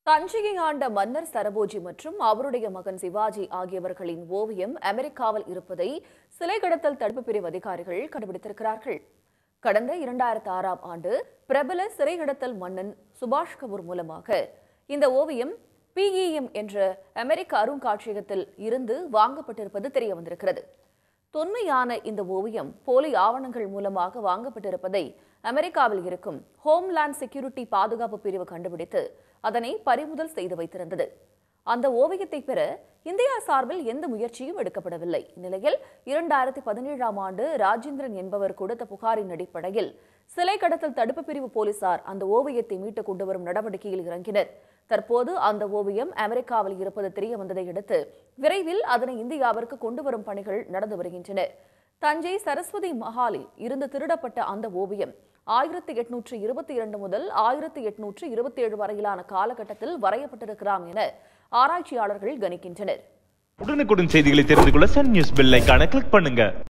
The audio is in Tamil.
தஞ்சையை ஆண்ட மன்னர் சரபோஜி மற்றும் அவருடைய மகன் சிவாஜி ஆகியவர்களின் ஓவியம் அமெரிக்காவில் இருப்பதை சிலை கடத்தல் தடுப்பு பிரிவு அதிகாரிகள் கண்டுபிடித்திருக்கிறார்கள் கடந்த இரண்டாயிரத்து ஆறாம் ஆண்டு பிரபல சிறை கடத்தல் மன்னன் சுபாஷ் கபூர் மூலமாக இந்த ஓவியம் பிஇஎம் என்ற அமெரிக்க அருங்காட்சியகத்தில் இருந்து வாங்கப்பட்டிருப்பது தெரிய வந்திருக்கிறது தொன்மையான இந்த ஓவியம் போலி ஆவணங்கள் மூலமாக வாங்கப்பட்டிருப்பதை அமெரிக்காவில் இருக்கும் ஹோம்லேண்ட் செக்யூரிட்டி பாதுகாப்பு பிரிவு கண்டுபிடித்து அதனை பறிமுதல் செய்து வைத்திருந்தது அந்த ஓவியத்தை பெற இந்தியா சார்பில் எந்த முயற்சியும் எடுக்கப்படவில்லை இந்நிலையில் இரண்டாயிரத்தி பதினேழாம் ஆண்டு ராஜேந்திரன் என்பவர் கொடுத்த புகாரின் அடிப்படையில் சிலை கடத்தல் தடுப்பு பிரிவு போலீசார் அந்த ஓவியத்தை மீட்டு கொண்டு வரும் நடவடிக்கையில் இறங்கினர் தற்போது அந்த ஓவியம் அமெரிக்காவில் இருப்பது தெரிய வந்ததை அடுத்து விரைவில் அதனை இந்தியாவிற்கு கொண்டு வரும் பணிகள் நடந்து வருகின்றன தஞ்சை சரஸ்வதி மஹாலில் இருந்து திருடப்பட்ட அந்த ஓவியம் ஆயிரத்தி எட்நூற்று இருபத்தி இரண்டு முதல் ஆயிரத்தி எட்நூற்று இருபத்தி ஏழு வரையிலான காலகட்டத்தில் வரையப்பட்டிருக்கலாம் என ஆராய்ச்சியாளர்கள் கணிக்கின்றனர் உடனுக்குடன் செய்திகளை தெரிந்து கொள்ள சன் நியூஸ் பெல் ஐகானை கிளிக் பண்ணுங்க